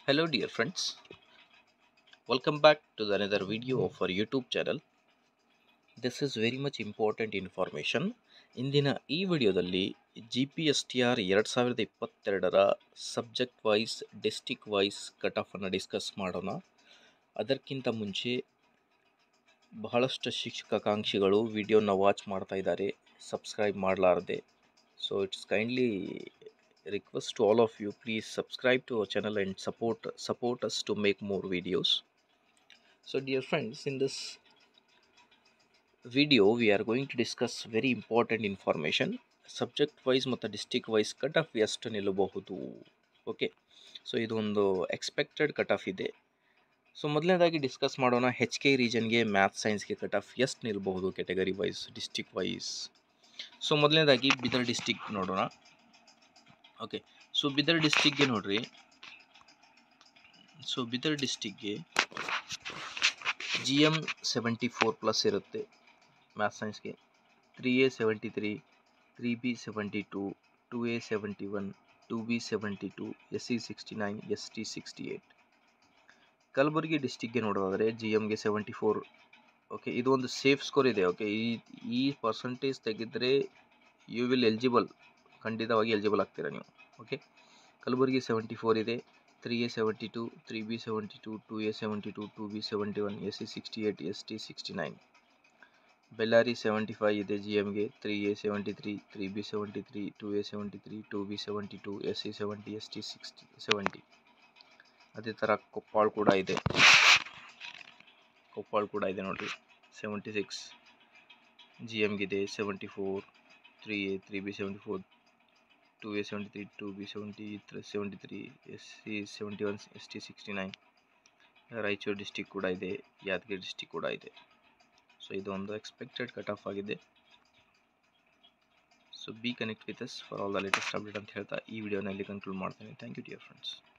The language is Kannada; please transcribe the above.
Hello, dear friends. Welcome back to the another video of our YouTube channel. This is very much important information. ಇಂದಿನ ಈ ವಿಡಿಯೋದಲ್ಲಿ G P S T R ಎರಡು ಸಾವಿರದ ಇಪ್ಪತ್ತೆರಡರ subject wise district wise cut ಆಫನ್ನು ಡಿಸ್ಕಸ್ ಮಾಡೋಣ ಅದಕ್ಕಿಂತ ಮುಂಚೆ ಬಹಳಷ್ಟು ಶಿಕ್ಷಕಾಕಾಂಕ್ಷಿಗಳು ವಿಡಿಯೋನ ವಾಚ್ ಮಾಡ್ತಾ ಇದ್ದಾರೆ ಸಬ್ಸ್ಕ್ರೈಬ್ ಮಾಡಲಾರದೆ so it's kindly request to all of you please subscribe to our channel and support support us to make more videos so dear friends in this video we are going to discuss very important information subject wise ಮತ್ತು ಡಿಸ್ಟಿಕ್ ವೈಸ್ ಕಟ್ ಆಫ್ ಎಷ್ಟು ನಿಲ್ಲಬಹುದು ಓಕೆ ಸೊ ಇದೊಂದು ಎಕ್ಸ್ಪೆಕ್ಟೆಡ್ ಕಟ್ ಆಫ್ ಇದೆ ಸೊ ಮೊದಲನೇದಾಗಿ ಡಿಸ್ಕಸ್ ಮಾಡೋಣ ಹೆಚ್ ಕೆ ರೀಜನ್ಗೆ ಮ್ಯಾಥ್ಸ್ ಸೈನ್ಸ್ಗೆ ಕಟ್ ಆಫ್ ಎಷ್ಟು ನಿಲ್ಲಬಹುದು category wise district wise so ಮೊದಲನೇದಾಗಿ ಬಿದರ್ ಡಿಸ್ಟಿಕ್ ನೋಡೋಣ ಓಕೆ ಸೊ ಬಿದರ್ ಡಿಸ್ಟಿಕ್ಗೆ ನೋಡ್ರಿ ಸೊ ಬಿದರ್ ಡಿಸ್ಟಿಕ್ಗೆ G M seventy four plus ಇರುತ್ತೆ ಮ್ಯಾಥ್ಸ್ ಸೈನ್ಸ್ಗೆ three A seventy three three B seventy two two A seventy one to B seventy two S C sixty nine S T sixty eight Kalaburagi ಡಿಸ್ಟಿಕ್ಗೆ ನೋಡೋದಾದರೆ ಜಿ ಎಮ್ಗೆ ಸೆವೆಂಟಿ ಫೋರ್ ಓಕೆ ಇದು ಒಂದು ಸೇಫ್ ಸ್ಕೋರ್ ಇದೆ ಓಕೆ ಈ ಈ ಪರ್ಸಂಟೇಜ್ ತೆಗೆದರೆ ಯು ವಿಲ್ ಎಲಿಜಿಬಲ್ ಖಂಡಿತವಾಗಿ ಎಲಿಜಿಬಲ್ ಆಗ್ತೀರಾ ನೀವು ಓಕೆ ಕಲಬುರಗಿ ಸೆವೆಂಟಿ ಫೋರ್ ಇದೆ three A seventy two three B seventy two two A seventy two two B seventy one S C sixty eight S T sixty nine Bellary seventy five ಇದೆ ಜಿ ಎಮ್ಗೆ three A seventy three three B seventy three two A seventy three two B seventy two S C seventy S T sixty seventy ಅದೇ ಥರ ಕೊಪ್ಪಾಳ್ ಕೂಡ ಇದೆ ಕೊಪ್ಪಾಳ್ ಕೂಡ ಇದೆ ನೋಡಿರಿ ಸೆವೆಂಟಿ ಸಿಕ್ಸ್ ಜಿ ಎಮ್ಗಿದೆ seventy four three A three B seventy four two A seventy three two B seventy seventy three S C seventy one S T sixty nine Raichur district ಕೂಡ ಇದೆ ಯಾದಗಿರಿ ಡಿಸ್ಟಿಕ್ ಕೂಡ ಇದೆ ಸೊ ಇದೊಂದು ಎಕ್ಸ್ಪೆಕ್ಟೆಡ್ ಕಟ್ ಆಫ್ ಆಗಿದೆ so be connect with us for all the latest update ಅಂತ ಹೇಳ್ತಾ ಈ ವಿಡಿಯೋನಲ್ಲಿ ಕನ್ಕ್ಲೂಡ್ ಮಾಡ್ತೇನೆ ಥ್ಯಾಂಕ್ ಯು ಡಿಯರ್ ಫ್ರೆಂಡ್ಸ್